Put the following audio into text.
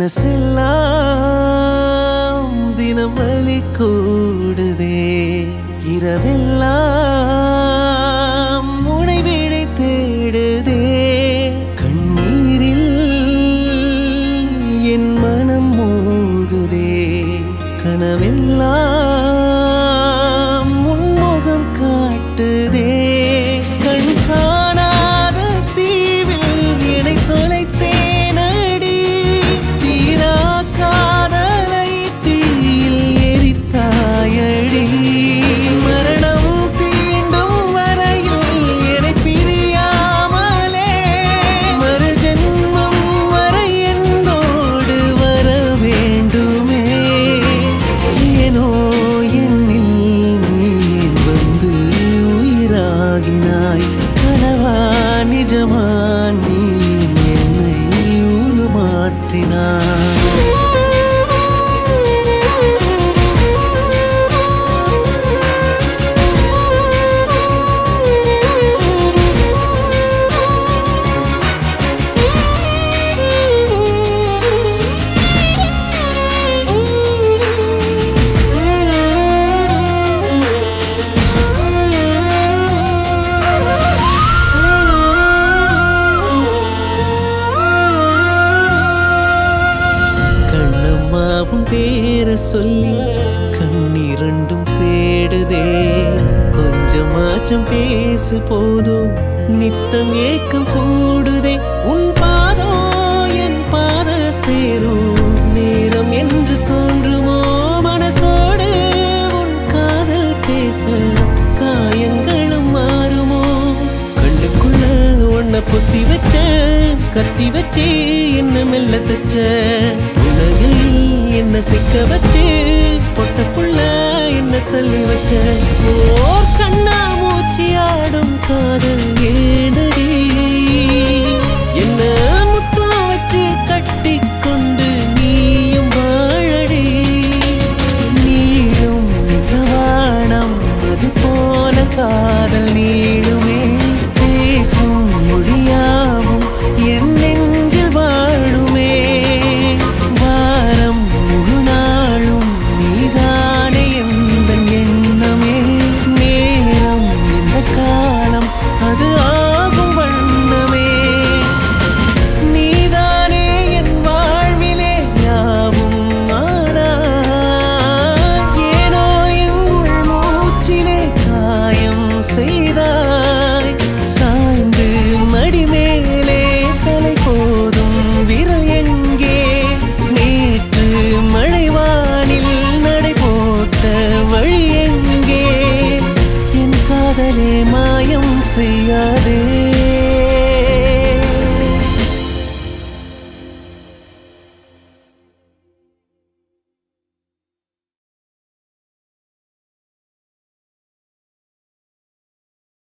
மனசெல்லாம் தினம் வலி கூடுதே இரவெல்லாம் முனை விழி தேடுதே கண்ணீரில் என் மனம் மூழ்குதே கனவெல்லாம் உன்முகம் காட்டுதே கண் காணாத தீவில் என்னை தொலைத்தேனடி தீரா காதலை தீயில் எரித்தாயடி மரணம் தீண்டும் வரையில் என்னை பிரியாமலே மறு ஜென்மம் வரை என்னோடு வர வேண்டுமே ஏனோ என்னில் நீ ஏன் வந்து உயிராகினாய் கனவா நிஜமா நீ என்னை உருமாற்றினாய் கண்ணம்மாவும் பேர சொல்லி கண்ணிரண்டும் தேடுதே கொஞ்சமாச்சும் பேசு போதும் நித்தம் ஏக்கம் கூடுதே உன் பாதோ என் பாத சேரும் நேரம் என்று தோன்றுமோ மனசோடு உன் காதல் பேச காயங்களும் மாறுமோ கண்ணுக்குள்ள உன்னை பொத்தி வச்ச கத்தி வச்சு என்ன மெல்ல தச்ச உலகில் என்ன சிக்க வச்சு பொட்டப்புள்ள என்ன தள்ளி வச்ச ஓர் கண்ணா மூச்சி ஆடும் காதல்